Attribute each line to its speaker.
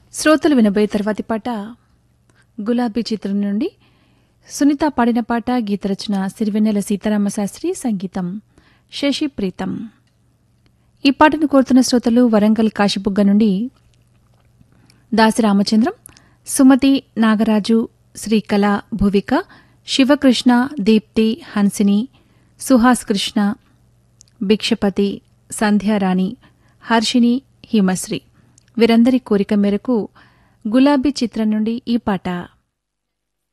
Speaker 1: శ్రోతలు వినబోయే తర్వాతి పాట గులాబీ చిత్రం నుండి సునీత పాడిన పాట గీతరచన సిరివెన్నెల సీతారామ శాస్త్రి సంగీతం శశి ప్రీతం ఈ పాటను కోరుతున్న శ్రోతలు వరంగల్ కాశీబుగ్గ నుండి దాసి రామచంద్రం సుమతి నాగరాజు శ్రీకళ భువిక శివకృష్ణ దీప్తి హన్సిని సుహాస్ కృష్ణ భిక్షపతి సంధ్యారాణి హర్షిని హిమశ్రీ వీరందరి కోరిక మేరకు గులాబీ చిత్రం నుండి ఈ పాట